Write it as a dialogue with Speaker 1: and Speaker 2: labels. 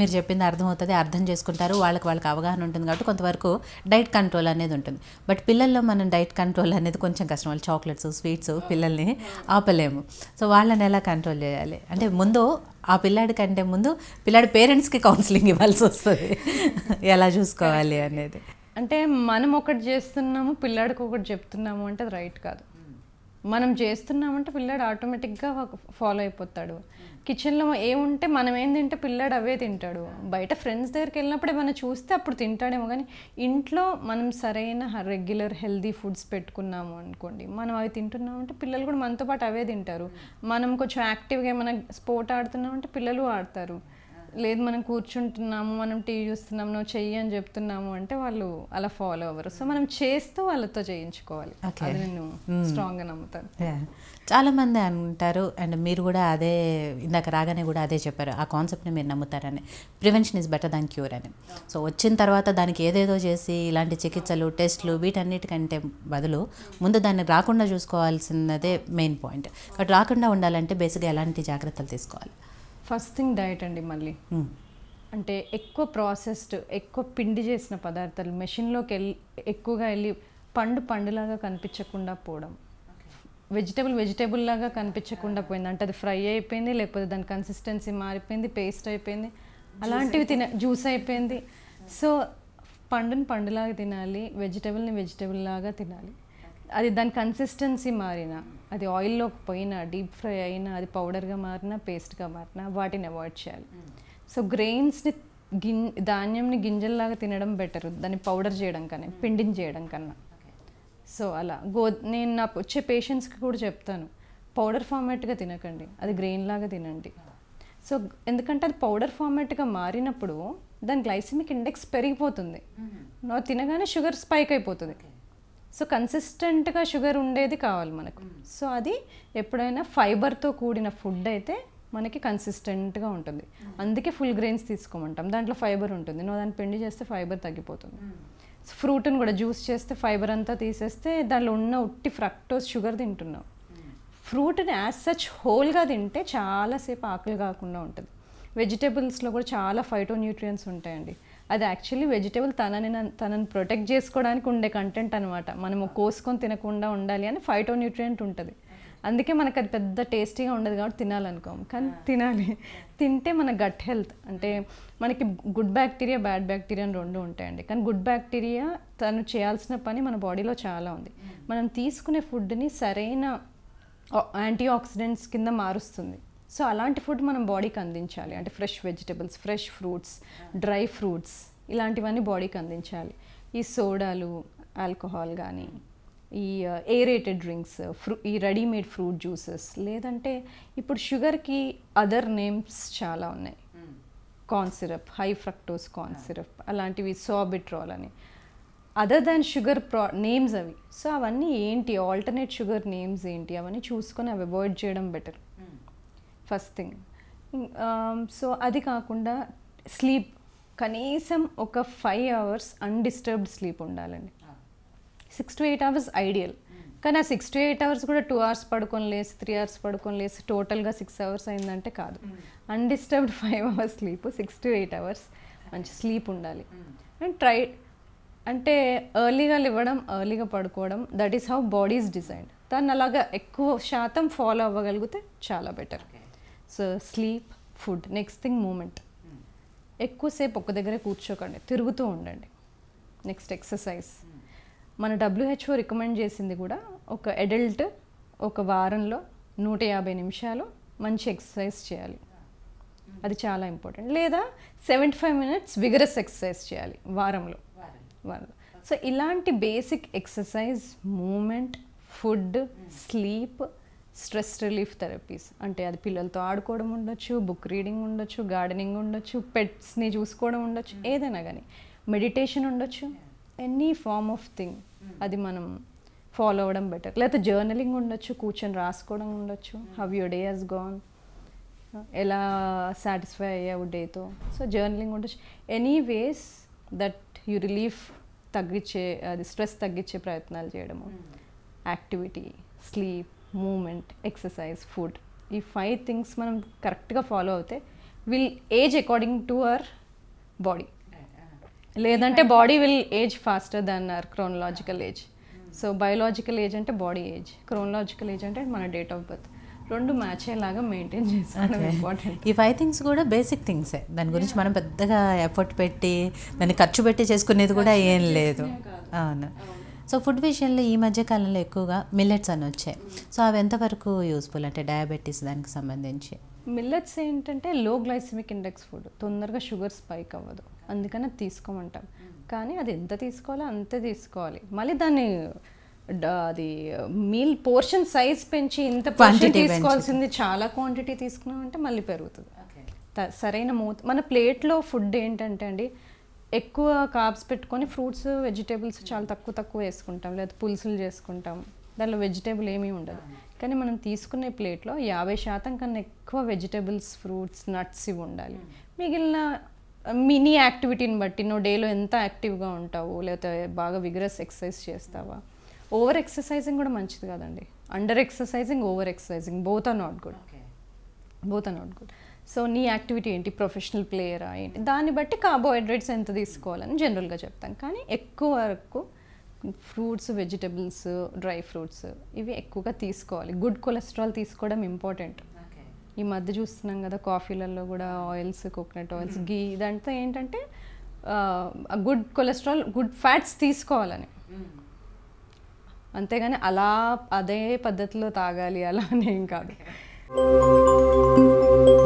Speaker 1: మీరు చెప్పింది అర్థమవుతుంది అర్థం చేసుకుంటారు వాళ్ళకి వాళ్ళకి అవగాహన ఉంటుంది కాబట్టి కొంతవరకు డైట్ కంట్రోల్ అనేది ఉంటుంది బట్ పిల్లల్లో మనం డైట్ కంట్రోల్ అనేది కొంచెం కష్టం వాళ్ళు చాక్లెట్స్ స్వీట్స్ పిల్లల్ని ఆపలేము సో వాళ్ళని ఎలా కంట్రోల్ చేయాలి అంటే ముందు ఆ పిల్లాడి కంటే ముందు పిల్లాడి పేరెంట్స్కి కౌన్సిలింగ్ ఇవ్వాల్సి వస్తుంది ఎలా చూసుకోవాలి అనేది
Speaker 2: అంటే మనం ఒకటి చేస్తున్నాము పిల్లాడికి ఒకటి చెప్తున్నాము అంటే అది రైట్ కాదు మనం చేస్తున్నామంటే పిల్లాడు ఆటోమేటిక్గా ఫాలో అయిపోతాడు కిచెన్లో ఏముంటే మనం ఏం తింటే పిల్లాడు అవే తింటాడు బయట ఫ్రెండ్స్ దగ్గరికి వెళ్ళినప్పుడు ఏమైనా చూస్తే అప్పుడు తింటాడేమో కానీ ఇంట్లో మనం సరైన రెగ్యులర్ హెల్దీ ఫుడ్స్ పెట్టుకున్నాము అనుకోండి మనం అవి తింటున్నామంటే పిల్లలు కూడా మనతో పాటు అవే తింటారు మనం కొంచెం యాక్టివ్గా ఏమైనా స్పోర్ట్ ఆడుతున్నామంటే పిల్లలు ఆడతారు లేదు మనం కూర్చుంటున్నాము మనం టీవీ చూస్తున్నాము నువ్వు చెయ్యి అని చెప్తున్నాము అంటే వాళ్ళు అలా ఫాలో అవ్వరు సో మనం చేస్తూ వాళ్ళతో చేయించుకోవాలి
Speaker 1: Okay.
Speaker 2: అది నేను స్ట్రాంగ్గా నమ్ముతాను
Speaker 1: Yeah. చాలా మంది అంటారు అండ్ మీరు కూడా అదే ఇందాక రాగానే కూడా అదే చెప్పారు ఆ కాన్సెప్ట్ని మీరు నమ్ముతారని prevention is better than cure అని సో వచ్చిన తర్వాత దానికి ఏదేదో చేసి ఇలాంటి చికిత్సలు టెస్ట్లు వీటన్నిటికంటే బదులు ముందు దాన్ని రాకుండా చూసుకోవాల్సినదే మెయిన్ పాయింట్ బట్ రాకుండా ఉండాలంటే బేసిక్గా ఎలాంటి జాగ్రత్తలు తీసుకోవాలి
Speaker 2: ఫస్ట్ థింగ్ డయట్ అండి మళ్ళీ
Speaker 1: Hmm.
Speaker 2: అంటే ఎక్కువ ప్రాసెస్డ్ ఎక్కువ పిండి చేసిన పదార్థాలు మెషిన్లోకి వెళ్ళి ఎక్కువగా వెళ్ళి పండు పండులాగా కనిపించకుండా పోవడం వెజిటేబుల్ వెజిటేబుల్ లాగా కనిపించకుండా పోయింది అంటే అది ఫ్రై అయిపోయింది లేకపోతే దాని కన్సిస్టెన్సీ మారిపోయింది పేస్ట్ అయిపోయింది అలాంటివి తిన జ్యూస్ అయిపోయింది సో పండుని పండులాగా తినాలి వెజిటేబుల్ని వెజిటేబుల్ లాగా తినాలి అది దాని కన్సిస్టెన్సీ మారినా అది ఆయిల్లోకి పోయినా డీప్ ఫ్రై అయినా అది పౌడర్గా మారినా పేస్ట్గా మారినా వాటిని అవాయిడ్ చేయాలి సో గ్రెయిన్స్ని గిన్ ధాన్యంని గింజల్లాగా తినడం బెటర్ దాన్ని పౌడర్ చేయడం కన్నా పిండిని చేయడం కన్నా సో అలా గో నేను నాకు వచ్చే పేషెంట్స్కి కూడా చెప్తాను పౌడర్ ఫార్మాట్గా తినకండి అది గ్రెయిన్ లాగా తినండి సో ఎందుకంటే అది పౌడర్ ఫార్మాట్గా మారినప్పుడు దాని గ్లైసిమిక్ ఇండెక్స్ పెరిగిపోతుంది నువ్వు తినగానే షుగర్ స్పైక్ అయిపోతుంది సో కన్సిస్టెంట్గా షుగర్ ఉండేది కావాలి మనకు సో అది ఎప్పుడైనా ఫైబర్తో కూడిన ఫుడ్ అయితే మనకి కన్సిస్టెంట్గా ఉంటుంది అందుకే ఫుల్ గ్రెయిన్స్ తీసుకోమంటాం దాంట్లో ఫైబర్ ఉంటుంది నువ్వు దాన్ని పిండి చేస్తే ఫైబర్ తగ్గిపోతుంది ఫ్రూట్ని కూడా జ్యూస్ చేస్తే ఫైబర్ అంతా తీసేస్తే దానిలో ఉన్న ఉట్టి ఫ్రక్టోస్ షుగర్ తింటున్నావు ఫ్రూట్ని యాజ్ సచ్ హోల్గా తింటే చాలాసేపు ఆకలి కాకుండా ఉంటుంది వెజిటేబుల్స్లో కూడా చాలా ఫైటో న్యూట్రియన్స్ ఉంటాయండి అది యాక్చువల్లీ వెజిటేబుల్ తనని తనని ప్రొటెక్ట్ చేసుకోవడానికి ఉండే కంటెంట్ అనమాట మనము కోసుకొని తినకుండా ఉండాలి అని ఫైటో న్యూట్రియంట్ ఉంటుంది అందుకే మనకు అది పెద్ద టేస్టీగా ఉండదు కాబట్టి తినాలనుకోం కానీ తినాలి తింటే మన గట్ హెల్త్ అంటే మనకి గుడ్ బ్యాక్టీరియా బ్యాడ్ బ్యాక్టీరియా అని రెండు ఉంటాయండి కానీ గుడ్ బ్యాక్టీరియా తను చేయాల్సిన పని మన బాడీలో చాలా ఉంది మనం తీసుకునే ఫుడ్ని సరైన యాంటీ ఆక్సిడెంట్స్ కింద మారుస్తుంది సో అలాంటి ఫుడ్ మనం బాడీకి అందించాలి అంటే fresh vegetables fresh fruits dry fruits ఇలాంటివన్నీ బాడీకి అందించాలి ఈ సోడాలు ఆల్కహాల్ కానీ ఈ ఏరేటెడ్ డ్రింక్స్ ఫ్రూ ఈ రెడీమేడ్ ఫ్రూట్ జ్యూసెస్ లేదంటే ఇప్పుడు షుగర్కి అదర్ నేమ్స్ చాలా ఉన్నాయి corn syrup high fructose corn syrup అలాంటివి సోబిట్రాల్ అని అదర్ దాన్ షుగర్ ప్రా నేమ్స్ అవి సో అవన్నీ ఏంటి ఆల్టర్నేట్ షుగర్ నేమ్స్ ఏంటి అవన్నీ చూసుకొని అవి అవాయిడ్ చేయడం బెటర్ ఫస్ట్ థింగ్ సో అది కాకుండా స్లీప్ కనీసం ఒక ఫైవ్ అవర్స్ అన్డిస్టర్బ్డ్ స్లీప్ ఉండాలండి six to eight hours ideal కానీ ఆ సిక్స్ టు ఎయిట్ అవర్స్ కూడా టూ అవర్స్ పడుకొని లేసి త్రీ అవర్స్ పడుకొని లేసి టోటల్గా సిక్స్ అవర్స్ అయిందంటే కాదు undisturbed five hours sleep six to eight hours మంచి స్లీప్ ఉండాలి అండ్ ట్రై అంటే ఎర్లీగా లేవడం ఎర్లీగా పడుకోవడం that is how body is designed దాన్ని అలాగా ఎక్కువ శాతం ఫాలో అవ్వగలిగితే చాలా better so sleep food next thing movement ఎక్కువసేపు ఒక్క దగ్గరే కూర్చోకండి తిరుగుతూ ఉండండి నెక్స్ట్ ఎక్సర్సైజ్ మన డబ్ల్యూహెచ్ఓ రికమెండ్ చేసింది కూడా ఒక అడల్ట్ ఒక వారంలో నూట యాభై నిమిషాలు మంచి ఎక్సర్సైజ్ చేయాలి అది చాలా ఇంపార్టెంట్ లేదా seventy five minutes vigorous exercise చేయాలి వారంలో వారంలో సో ఇలాంటి basic exercise movement food sleep stress relief therapies అంటే అది పిల్లలతో ఆడుకోవడం ఉండొచ్చు బుక్ రీడింగ్ ఉండొచ్చు గార్డెనింగ్ ఉండొచ్చు పెట్స్ని చూసుకోవడం ఉండొచ్చు ఏదైనా కానీ మెడిటేషన్ ఉండొచ్చు ఎనీ ఫార్మ్ ఆఫ్ థింగ్ అది మనం ఫాలో అవ్వడం బెటర్ లేకపోతే జర్నలింగ్ ఉండొచ్చు కూర్చొని రాసుకోవడం ఉండొచ్చు how your day has gone ఎలా సాటిస్ఫై అయ్యావు డేతో సో జర్నలింగ్ ఉండొచ్చు any ways that you relief తగ్గించే అది స్ట్రెస్ తగ్గించే ప్రయత్నాలు చేయడము activity sleep movement exercise food ఈ ఫైవ్ థింగ్స్ మనం కరెక్ట్గా ఫాలో అవుతే will age according to our body లేదంటే body will age faster than our chronological age so biological age అంటే బాడీ ఏజ్ క్రోనలాజికల్ ఏజ్ అంటే మన డేట్ ఆఫ్ బర్త్ రెండు match అయ్యేలాగా మెయింటైన్ చేసుకోవడం ఇంపార్టెంట్
Speaker 1: ఈ ఫైవ్ థింగ్స్ కూడా బేసిక్ థింగ్సే దాని గురించి మనం పెద్దగా ఎఫర్ట్ పెట్టి దాన్ని ఖర్చు పెట్టి చేసుకునేది కూడా ఏం లేదు అవును సో ఫుడ్ విషయంలో ఈ మధ్య కాలంలో ఎక్కువగా మిల్లెట్స్ అని వచ్చాయి సో అవి ఎంతవరకు యూస్ఫుల్ అంటే డయాబెటీస్ దానికి సంబంధించి
Speaker 2: మిల్లెట్స్ ఏంటంటే లో గ్లైసమిక్ ఇండెక్స్ ఫుడ్ తొందరగా షుగర్ స్పైక్ అవ్వదు అందుకని అది తీసుకోమంటాం కానీ అది ఎంత తీసుకోవాలో అంతే తీసుకోవాలి మళ్ళీ దాన్ని డ- అది మీల్ పోర్షన్ సైజ్ పెంచి ఇంత
Speaker 1: Quantity
Speaker 2: క్వాంటిటీ
Speaker 1: పెంచి.
Speaker 2: తీసుకోవాల్సింది చాలా క్వాంటిటీ తీసుకున్నామంటే మళ్ళీ పెరుగుతుంది త- సరైన మూత మన ప్లేట్లో ఫుడ్ ఏంటంటే అండి ఎక్కువ కార్బ్స్ పెట్టుకొని ఫ్రూట్స్ వెజిటేబుల్స్ చాలా తక్కువ తక్కువ వేసుకుంటాం లేదా పులుసులు చేసుకుంటాం దానిలో వెజిటేబుల్ ఏమీ ఉండదు కానీ మనం తీసుకునే ప్లేట్లో యాభై శాతం కన్నా ఎక్కువ వెజిటేబుల్స్ ఫ్రూట్స్ నట్స్ ఇవి ఉండాలి మిగిలిన మినీ యాక్టివిటీని బట్టి నువ్వు డేలో ఎంత యాక్టివ్గా ఉంటావు లేకపోతే బాగా విగ్రస్ ఎక్సర్సైజ్ చేస్తావా ఓవర్ ఎక్సర్సైజింగ్ కూడా మంచిది కాదండి under exercising over exercising both are not good both are not good so నీ యాక్టివిటీ ఏంటి ప్రొఫెషనల్ ప్లేయరా ఏంటి దాన్ని బట్టి కార్బోహైడ్రేట్స్ ఎంత తీసుకోవాలని జనరల్గా చెప్తాం కానీ ఎక్కువ వరకు ఫ్రూట్స్ వెజిటబుల్స్ డ్రై ఫ్రూట్స్ ఇవి ఎక్కువగా తీసుకోవాలి గుడ్ కొలెస్ట్రాల్ తీసుకోవడం ఇంపార్టెంట్ ఈ మధ్య చూస్తున్నాం కదా కాఫీలలో కూడా ఆయిల్స్ కోకోనట్ ఆయిల్స్ గీ ఇదంతా ఏంటంటే గుడ్ కొలెస్ట్రాల్ గుడ్ ఫ్యాట్స్ తీసుకోవాలని అంతేగాని అలా అదే పద్ధతిలో తాగాలి అలా అని ఏం కాదు